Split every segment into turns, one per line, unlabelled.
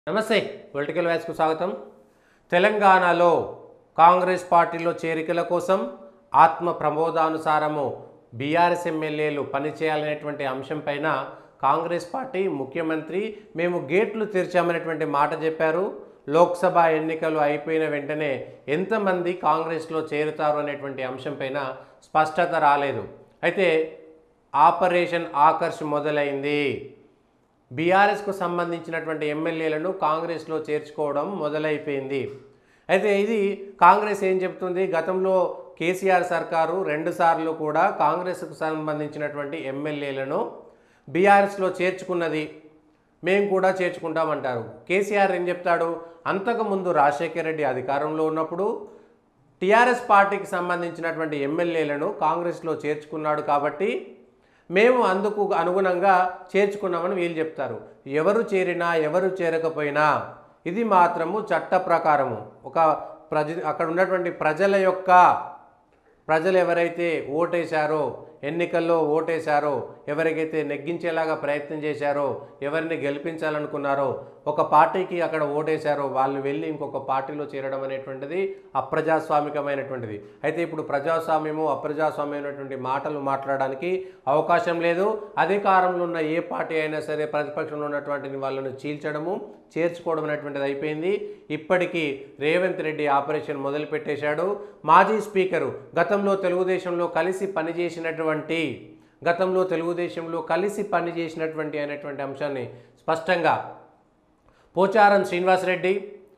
నమస్తే పొలిటికల్ వ్యాస్కు స్వాగతం తెలంగాణలో కాంగ్రెస్ పార్టీలో చేరికల కోసం ఆత్మ ప్రమోదానుసారము బీఆర్ఎస్ ఎమ్మెల్యేలు పనిచేయాలనేటువంటి అంశం పైన కాంగ్రెస్ పార్టీ ముఖ్యమంత్రి మేము గేట్లు తెరిచామనేటువంటి మాట చెప్పారు లోక్సభ ఎన్నికలు అయిపోయిన వెంటనే ఎంతమంది కాంగ్రెస్లో చేరుతారు అనేటువంటి అంశం పైన స్పష్టత రాలేదు అయితే ఆపరేషన్ ఆకర్ష్ మొదలైంది బీఆర్ఎస్కు సంబంధించినటువంటి ఎమ్మెల్యేలను కాంగ్రెస్లో చేర్చుకోవడం మొదలైపోయింది అయితే ఇది కాంగ్రెస్ ఏం చెప్తుంది గతంలో కేసీఆర్ సర్కారు రెండుసార్లు కూడా కాంగ్రెస్కు సంబంధించినటువంటి ఎమ్మెల్యేలను బీఆర్ఎస్లో చేర్చుకున్నది మేము కూడా చేర్చుకుంటామంటారు కేసీఆర్ ఏం చెప్తాడు అంతకుముందు రాజశేఖర రెడ్డి అధికారంలో ఉన్నప్పుడు టీఆర్ఎస్ పార్టీకి సంబంధించినటువంటి ఎమ్మెల్యేలను కాంగ్రెస్లో చేర్చుకున్నాడు కాబట్టి మేము అందుకు అనుగుణంగా చేర్చుకున్నామని వీళ్ళు చెప్తారు ఎవరు చేరినా ఎవరు చేరకపోయినా ఇది మాత్రము చట్ట ప్రకారము ఒక ప్రజ అక్కడ ఉన్నటువంటి ప్రజల యొక్క ప్రజలు ఎవరైతే ఓటేశారో ఎన్నికల్లో ఓటేశారో ఎవరికైతే నెగ్గించేలాగా ప్రయత్నం చేశారో ఎవరిని గెలిపించాలనుకున్నారో ఒక పార్టీకి అక్కడ ఓటేశారో వాళ్ళు వెళ్ళి ఇంకొక పార్టీలో చేరడం అనేటువంటిది అప్రజాస్వామికమైనటువంటిది అయితే ఇప్పుడు ప్రజాస్వామ్యము అప్రజాస్వామ్యమైనటువంటి మాటలు మాట్లాడడానికి అవకాశం లేదు అధికారంలో ఉన్న ఏ పార్టీ అయినా సరే ప్రతిపక్షంలో ఉన్నటువంటి వాళ్ళను చీల్చడము చేర్చుకోవడం అనేటువంటిది అయిపోయింది ఇప్పటికీ రేవంత్ రెడ్డి ఆపరేషన్ మొదలుపెట్టేశాడు మాజీ స్పీకరు గతంలో తెలుగుదేశంలో కలిసి పనిచేసినటువంటి గతంలో తెలుగుదేశంలో కలిసి పనిచేసినటువంటి అనేటువంటి అంశాన్ని స్పష్టంగా పోచారం శ్రీనివాసరెడ్డి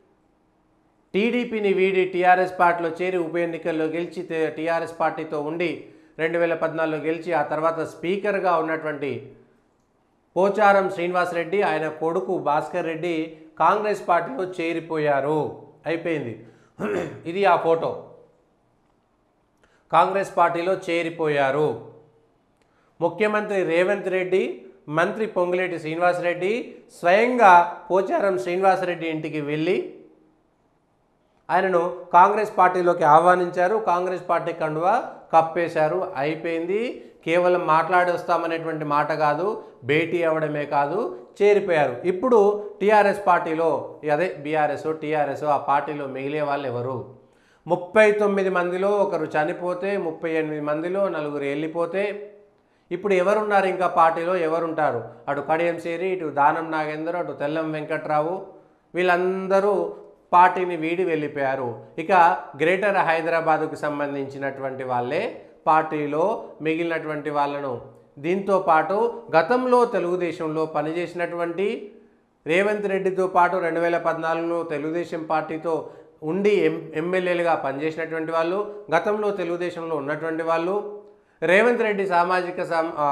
టీడీపీని వీడి టీఆర్ఎస్ పార్టీలో చేరి ఉప ఎన్నికల్లో గెలిచి తే- టీఆర్ఎస్ పార్టీతో ఉండి రెండు వేల పద్నాలుగులో గెలిచి ఆ తర్వాత స్పీకర్గా ఉన్నటువంటి పోచారం శ్రీనివాసరెడ్డి ఆయన కొడుకు భాస్కర్ రెడ్డి కాంగ్రెస్ పార్టీలో చేరిపోయారు అయిపోయింది ఇది ఆ ఫోటో కాంగ్రెస్ పార్టీలో చేరిపోయారు ముఖ్యమంత్రి రేవంత్ రెడ్డి మంత్రి పొంగులేటి శ్రీనివాసరెడ్డి స్వయంగా పోచారం శ్రీనివాసరెడ్డి ఇంటికి వెళ్ళి ఆయనను కాంగ్రెస్ పార్టీలోకి ఆహ్వానించారు కాంగ్రెస్ పార్టీ కండువా కప్పేశారు అయిపోయింది కేవలం మాట్లాడి వస్తామనేటువంటి మాట కాదు భేటీ అవ్వడమే కాదు చేరిపోయారు ఇప్పుడు టీఆర్ఎస్ పార్టీలో అదే బీఆర్ఎస్ టీఆర్ఎస్ ఆ పార్టీలో మిగిలే వాళ్ళు ఎవరు ముప్పై తొమ్మిది మందిలో ఒకరు చనిపోతే ముప్పై ఎనిమిది మందిలో నలుగురు వెళ్ళిపోతే ఇప్పుడు ఎవరున్నారు ఇంకా పార్టీలో ఎవరుంటారు అటు కడియం సేరి ఇటు దానం నాగేందర్ అటు తెల్లం వెంకట్రావు వీళ్ళందరూ పార్టీని వీడి వెళ్ళిపోయారు ఇక గ్రేటర్ హైదరాబాదుకు సంబంధించినటువంటి వాళ్ళే పార్టీలో మిగిలినటువంటి వాళ్ళను దీంతో పాటు గతంలో తెలుగుదేశంలో పనిచేసినటువంటి రేవంత్ రెడ్డితో పాటు రెండు వేల పద్నాలుగులో తెలుగుదేశం పార్టీతో ఉండి ఎం ఎమ్మెల్యేలుగా పనిచేసినటువంటి వాళ్ళు గతంలో తెలుగుదేశంలో ఉన్నటువంటి వాళ్ళు రేవంత్ రెడ్డి సామాజిక సం ఆ,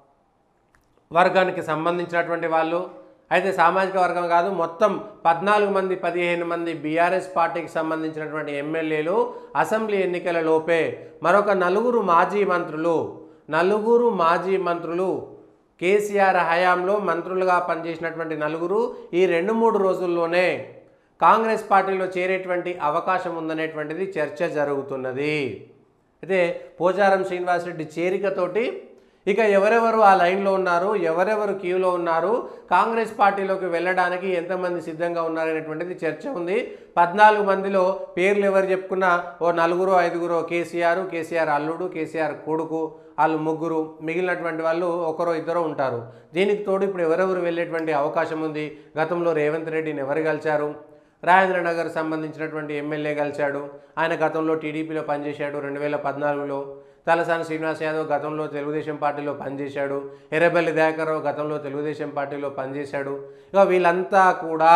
వర్గానికి సంబంధించినటువంటి వాళ్ళు అయితే సామాజిక వర్గం కాదు మొత్తం పద్నాలుగు మంది పదిహేను మంది బీఆర్ఎస్ పార్టీకి సంబంధించినటువంటి ఎమ్మెల్యేలు అసెంబ్లీ ఎన్నికల లోపే మరొక నలుగురు మాజీ మంత్రులు నలుగురు మాజీ మంత్రులు కేసీఆర్ హయాంలో మంత్రులుగా పనిచేసినటువంటి నలుగురు ఈ రెండు మూడు రోజుల్లోనే కాంగ్రెస్ పార్టీలో చేరేటువంటి అవకాశం ఉందనేటువంటిది చర్చ జరుగుతున్నది అయితే పోచారం శ్రీనివాసరెడ్డి చేరికతోటి ఇక ఎవరెవరు ఆ లైన్లో ఉన్నారు ఎవరెవరు క్యూలో ఉన్నారు కాంగ్రెస్ పార్టీలోకి వెళ్ళడానికి ఎంతమంది సిద్ధంగా ఉన్నారనేటువంటిది చర్చ ఉంది పద్నాలుగు మందిలో పేర్లు ఎవరు చెప్పుకున్నా ఓ నలుగురు ఐదుగురు కేసీఆర్ కేసీఆర్ అల్లుడు కేసీఆర్ కొడుకు వాళ్ళు ముగ్గురు మిగిలినటువంటి వాళ్ళు ఒకరో ఇద్దరు ఉంటారు దీనికి తోడు ఇప్పుడు ఎవరెవరు వెళ్ళేటువంటి అవకాశం ఉంది గతంలో రేవంత్ రెడ్డిని ఎవరు కలిశారు రాజేంద్ర నగర్ సంబంధించినటువంటి ఎమ్మెల్యే కలిశాడు ఆయన గతంలో టీడీపీలో పనిచేశాడు రెండు వేల పద్నాలుగులో తలసాని శ్రీనివాస్ యాదవ్ గతంలో తెలుగుదేశం పార్టీలో పనిచేశాడు ఎర్రబెల్లి దయాకర్రావు గతంలో తెలుగుదేశం పార్టీలో పనిచేశాడు ఇక వీళ్ళంతా కూడా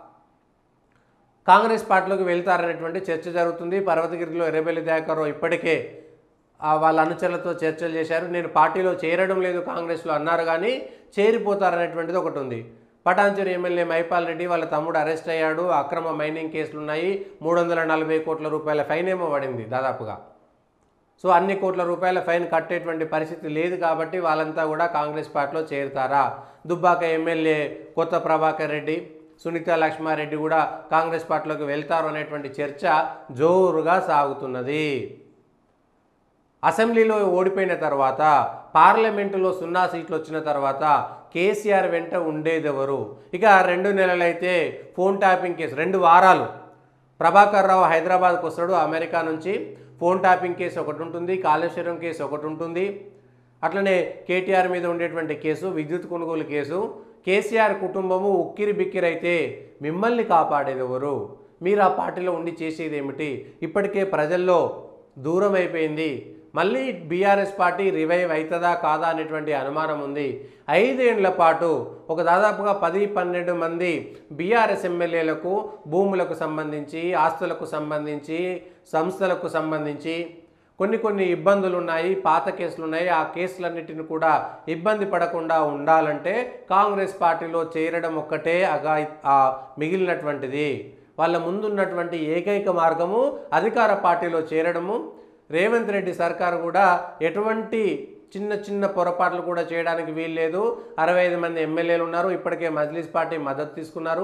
కాంగ్రెస్ పార్టీలోకి వెళ్తారనేటువంటి చర్చ జరుగుతుంది పర్వతగిరిలో ఎర్రబెల్లి దయాకర్రావు ఇప్పటికే ఆ వాళ్ళ అనుచరులతో చర్చలు చేశారు నేను పార్టీలో చేరడం లేదు కాంగ్రెస్లో అన్నారు కానీ చేరిపోతారనేటువంటిది ఒకటి ఉంది పటాన్చెరు ఎమ్మెల్యే మైపాల్ రెడ్డి వాళ్ళ తమ్ముడు అరెస్ట్ అయ్యాడు అక్రమ మైనింగ్ కేసులు ఉన్నాయి మూడు వందల నలభై కోట్ల రూపాయల ఫైన్ ఏమో పడింది దాదాపుగా సో అన్ని కోట్ల రూపాయల ఫైన్ కట్టేటువంటి పరిస్థితి లేదు కాబట్టి వాళ్ళంతా కూడా కాంగ్రెస్ పార్టీలో చేరుతారా దుబ్బాక ఎమ్మెల్యే కొత్త ప్రభాకర్ రెడ్డి సునీత లక్ష్మారెడ్డి కూడా కాంగ్రెస్ పార్టీలోకి వెళ్తారు అనేటువంటి చర్చ జోరుగా సాగుతున్నది అసెంబ్లీలో ఓడిపోయిన తర్వాత పార్లమెంటులో సున్నా సీట్లు వచ్చిన తర్వాత కేసీఆర్ వెంట ఉండేదెవరు ఇక రెండు నెలలైతే ఫోన్ ట్యాపింగ్ కేసు రెండు వారాలు ప్రభాకర్ రావు హైదరాబాద్కు వస్తాడు అమెరికా నుంచి ఫోన్ ట్యాపింగ్ కేసు ఒకటి ఉంటుంది కాళేశ్వరం కేసు ఒకటి ఉంటుంది అట్లనే కేటీఆర్ మీద ఉండేటువంటి కేసు విద్యుత్ కొనుగోలు కేసు కేసీఆర్ కుటుంబము ఉక్కిరి బిక్కిరైతే మిమ్మల్ని కాపాడేది ఎవరు మీరు ఆ పార్టీలో ఉండి చేసేది ఏమిటి ఇప్పటికే ప్రజల్లో దూరం అయిపోయింది మళ్ళీ బీఆర్ఎస్ పార్టీ రివైవ్ అవుతుందా కాదా అనేటువంటి అనుమానం ఉంది ఐదేండ్ల పాటు ఒక దాదాపుగా పది పన్నెండు మంది బీఆర్ఎస్ ఎమ్మెల్యేలకు భూములకు సంబంధించి ఆస్తులకు సంబంధించి సంస్థలకు సంబంధించి కొన్ని కొన్ని ఇబ్బందులు ఉన్నాయి పాత కేసులు ఉన్నాయి ఆ కేసులన్నిటిని కూడా ఇబ్బంది పడకుండా ఉండాలంటే కాంగ్రెస్ పార్టీలో చేరడం ఒక్కటే అగా ఆ మిగిలినటువంటిది వాళ్ళ ముందున్నటువంటి ఏకైక మార్గము అధికార పార్టీలో చేరడము రేవంత్ రెడ్డి సర్కారు కూడా ఎటువంటి చిన్న చిన్న పొరపాట్లు కూడా చేయడానికి వీల్లేదు అరవై ఐదు మంది ఎమ్మెల్యేలు ఉన్నారు ఇప్పటికే మజ్లిస్ పార్టీ మద్దతు తీసుకున్నారు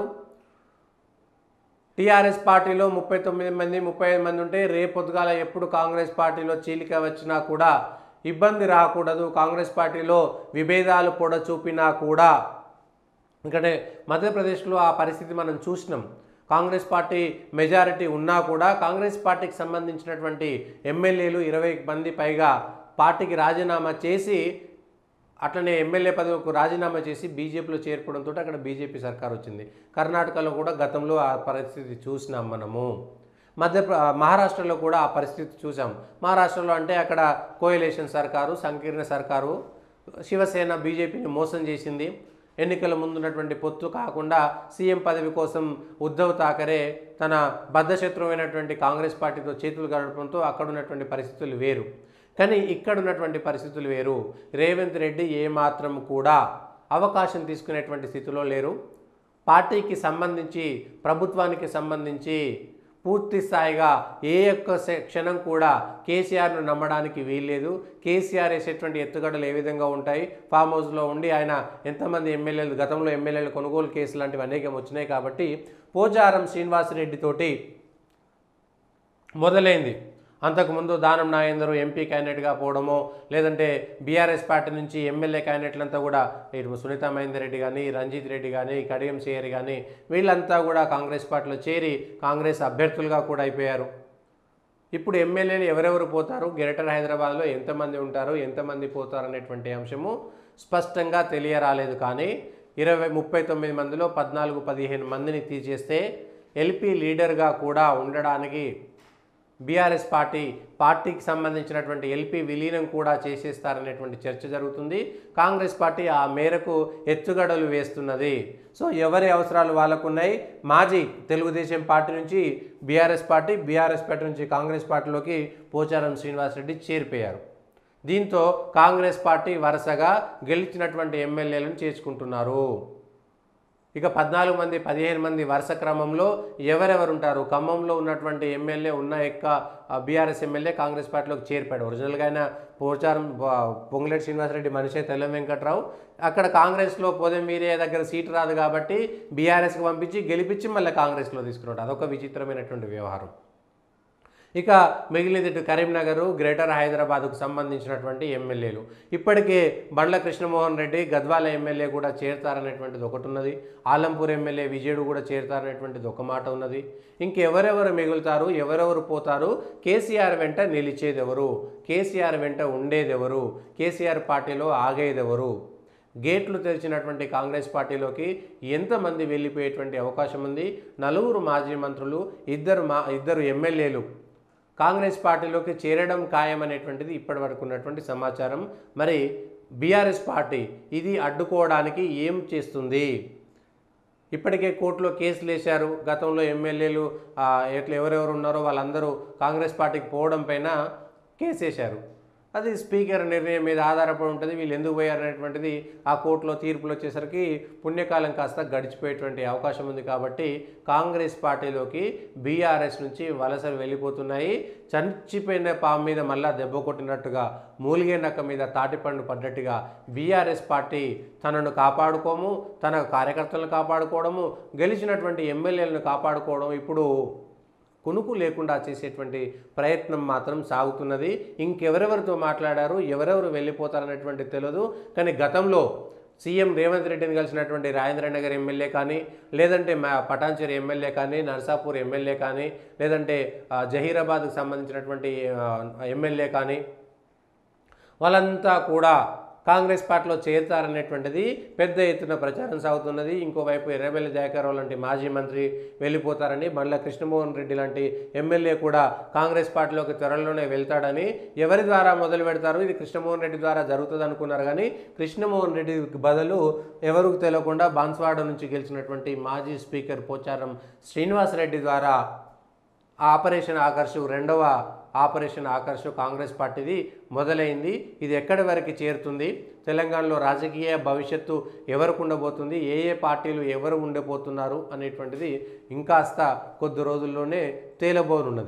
టీఆర్ఎస్ పార్టీలో ముప్పై తొమ్మిది మంది ముప్పై ఐదు మంది ఉంటే రేపొద్దుగాల ఎప్పుడు కాంగ్రెస్ పార్టీలో చీలిక వచ్చినా కూడా ఇబ్బంది రాకూడదు కాంగ్రెస్ పార్టీలో విభేదాలు పొడ చూపినా కూడా ఎందుకంటే మధ్యప్రదేశ్లో ఆ పరిస్థితి మనం చూసినాం కాంగ్రెస్ పార్టీ మెజారిటీ ఉన్నా కూడా కాంగ్రెస్ పార్టీకి సంబంధించినటువంటి ఎమ్మెల్యేలు ఇరవై మంది పైగా పార్టీకి రాజీనామా చేసి అట్లనే ఎమ్మెల్యే పదవికి రాజీనామా చేసి బీజేపీలో చేరుకోవడంతో అక్కడ బీజేపీ సర్కార్ వచ్చింది కర్ణాటకలో కూడా గతంలో ఆ పరిస్థితి చూసినాం మనము మధ్య మహారాష్ట్రలో కూడా ఆ పరిస్థితి చూసాం మహారాష్ట్రలో అంటే అక్కడ కోయలేషన్ సర్కారు సంకీర్ణ సర్కారు శివసేన బీజేపీని మోసం చేసింది ఎన్నికల ముందున్నటువంటి పొత్తు కాకుండా సీఎం పదవి కోసం ఉద్ధవ్ థాకరే తన బద్ధశత్రువైనటువంటి కాంగ్రెస్ పార్టీతో చేతులు గడపడంతో అక్కడ ఉన్నటువంటి పరిస్థితులు వేరు కానీ ఇక్కడ ఉన్నటువంటి పరిస్థితులు వేరు రేవంత్ రెడ్డి ఏమాత్రం కూడా అవకాశం తీసుకునేటువంటి స్థితిలో లేరు పార్టీకి సంబంధించి ప్రభుత్వానికి సంబంధించి పూర్తి స్థాయిగా ఏ ఒక్క సె- క్షణం కూడా కేసీఆర్ను నమ్మడానికి వీల్లేదు కేసీఆర్ వేసేటువంటి ఎత్తుగడలు ఏ విధంగా ఉంటాయి ఫామ్ హౌస్లో ఉండి ఆయన ఎంతమంది ఎమ్మెల్యేలు గతంలో ఎమ్మెల్యేలు కొనుగోలు కేసులు లాంటివి అనేకం వచ్చినాయి కాబట్టి పోచారం శ్రీనివాసరెడ్డితోటి మొదలైంది అంతకుముందు దానం నాగేందర్ ఎంపీ క్యాండిడేట్గా పోవడమో లేదంటే బీఆర్ఎస్ పార్టీ నుంచి ఎమ్మెల్యే క్యాండిడేట్లంతా కూడా ఇటు సునీత మహేందర్ రెడ్డి కానీ రంజిత్ రెడ్డి కానీ కడియం సేయర్ కానీ వీళ్ళంతా కూడా కాంగ్రెస్ పార్టీలో చేరి కాంగ్రెస్ అభ్యర్థులుగా కూడా అయిపోయారు ఇప్పుడు ఎమ్మెల్యేలు ఎవరెవరు పోతారు గ్రేటర్ హైదరాబాద్లో ఎంతమంది ఉంటారు ఎంతమంది పోతారు అనేటువంటి అంశము స్పష్టంగా తెలియరాలేదు కానీ ఇరవై ముప్పై తొమ్మిది మందిలో పద్నాలుగు పదిహేను మందిని తీసేస్తే ఎల్పీ లీడర్గా కూడా ఉండడానికి బీఆర్ఎస్ పార్టీ పార్టీకి సంబంధించినటువంటి ఎల్పీ విలీనం కూడా చేసేస్తారనేటువంటి చర్చ జరుగుతుంది కాంగ్రెస్ పార్టీ ఆ మేరకు ఎత్తుగడలు వేస్తున్నది సో ఎవరి అవసరాలు వాళ్ళకున్నాయి మాజీ తెలుగుదేశం పార్టీ నుంచి బీఆర్ఎస్ పార్టీ బీఆర్ఎస్ పార్టీ నుంచి కాంగ్రెస్ పార్టీలోకి పోచారం శ్రీనివాసరెడ్డి చేరిపోయారు దీంతో కాంగ్రెస్ పార్టీ వరుసగా గెలిచినటువంటి ఎమ్మెల్యేలను చేర్చుకుంటున్నారు ఇక పద్నాలుగు మంది పదిహేను మంది వరుస క్రమంలో ఎవరెవరు ఉంటారు ఖమ్మంలో ఉన్నటువంటి ఎమ్మెల్యే ఉన్న యొక్క బీఆర్ఎస్ ఎమ్మెల్యే కాంగ్రెస్ పార్టీలోకి చేరిపాడు ఒరిజినల్గా ఆయన పోచారం బ- పొంగులేటి శ్రీనివాసరెడ్డి మనిషే తెల్లం వెంకట్రావు అక్కడ కాంగ్రెస్లో పోదే మీరే దగ్గర సీటు రాదు కాబట్టి బీఆర్ఎస్కి పంపించి గెలిపించి మళ్ళీ కాంగ్రెస్లో తీసుకున్నాడు అదొక విచిత్రమైనటువంటి వ్యవహారం ఇక మిగిలింది ఇటు కరీంనగర్ గ్రేటర్ హైదరాబాద్కు సంబంధించినటువంటి ఎమ్మెల్యేలు ఇప్పటికే బండ్ల కృష్ణమోహన్ రెడ్డి గద్వాల ఎమ్మెల్యే కూడా చేరతారనేటువంటిది ఒకటి ఉన్నది ఆలంపూర్ ఎమ్మెల్యే విజయుడు కూడా చేరతారనేటువంటిది ఒక మాట ఉన్నది ఇంకెవరెవరు మిగులుతారు ఎవరెవరు పోతారు కేసీఆర్ వెంట నిలిచేదెవరు కేసీఆర్ వెంట ఉండేదెవరు కేసీఆర్ పార్టీలో ఆగేదెవరు గేట్లు తెరిచినటువంటి కాంగ్రెస్ పార్టీలోకి ఎంతమంది వెళ్ళిపోయేటువంటి అవకాశం ఉంది నలుగురు మాజీ మంత్రులు ఇద్దరు మా ఇద్దరు ఎమ్మెల్యేలు కాంగ్రెస్ పార్టీలోకి చేరడం ఖాయమనేటువంటిది ఇప్పటి వరకు ఉన్నటువంటి సమాచారం మరి బీఆర్ఎస్ పార్టీ ఇది అడ్డుకోవడానికి ఏం చేస్తుంది ఇప్పటికే కోర్టులో కేసులు వేశారు గతంలో ఎమ్మెల్యేలు ఆ, ఎట్లా ఎవరెవరు ఉన్నారో వాళ్ళందరూ కాంగ్రెస్ పార్టీకి పోవడం పైన కేసు వేశారు అది స్పీకర్ నిర్ణయం మీద ఆధారపడి ఉంటుంది వీళ్ళు ఎందుకు పోయారు అనేటువంటిది ఆ కోర్టులో తీర్పులు వచ్చేసరికి పుణ్యకాలం కాస్త గడిచిపోయేటువంటి అవకాశం ఉంది కాబట్టి కాంగ్రెస్ పార్టీలోకి బీఆర్ఎస్ నుంచి వలసలు వెళ్ళిపోతున్నాయి చచ్చిపోయిన పాము మీద మళ్ళా దెబ్బ కొట్టినట్టుగా మూలిగే నక్క మీద తాటిపండు పడ్డట్టుగా బీఆర్ఎస్ పార్టీ తనను కాపాడుకోము తన కార్యకర్తలను కాపాడుకోవడము గెలిచినటువంటి ఎమ్మెల్యేలను కాపాడుకోవడం ఇప్పుడు కునుకు లేకుండా చేసేటువంటి ప్రయత్నం మాత్రం సాగుతున్నది ఇంకెవరెవరితో మాట్లాడారు ఎవరెవరు వెళ్ళిపోతారనేటువంటి తెలియదు కానీ గతంలో సీఎం రేవంత్ రెడ్డిని కలిసినటువంటి రాజేంద్ర నగర్ ఎమ్మెల్యే కానీ లేదంటే మా పటాన్చేరి ఎమ్మెల్యే కానీ నర్సాపూర్ ఎమ్మెల్యే కానీ లేదంటే ఆ, జహీరాబాద్కు సంబంధించినటువంటి ఆ, ఎమ్మెల్యే కానీ వాళ్ళంతా కూడా కాంగ్రెస్ పార్టీలో చేరుతారనేటువంటిది పెద్ద ఎత్తున ప్రచారం సాగుతున్నది ఇంకోవైపు ఎర్రబెల్లి జయకరావు లాంటి మాజీ మంత్రి వెళ్ళిపోతారని బండ్ల కృష్ణమోహన్ రెడ్డి లాంటి ఎమ్మెల్యే కూడా కాంగ్రెస్ పార్టీలోకి త్వరలోనే వెళ్తాడని ఎవరి ద్వారా మొదలు పెడతారు ఇది కృష్ణమోహన్ రెడ్డి ద్వారా జరుగుతుంది అనుకున్నారు కానీ కృష్ణమోహన్ రెడ్డి బదులు ఎవరికి తెలియకుండా బాన్స్వాడ నుంచి గెలిచినటువంటి మాజీ స్పీకర్ పోచారం శ్రీనివాసరెడ్డి ద్వారా ఆపరేషన్ ఆకర్షు రెండవ ఆపరేషన్ ఆకర్షు కాంగ్రెస్ పార్టీది మొదలైంది ఇది ఎక్కడి వరకు చేరుతుంది తెలంగాణలో రాజకీయ భవిష్యత్తు ఎవరికి ఉండబోతుంది ఏ ఏ పార్టీలు ఎవరు ఉండబోతున్నారు అనేటువంటిది ఇంకాస్త కొద్ది రోజుల్లోనే తేలబోనున్నది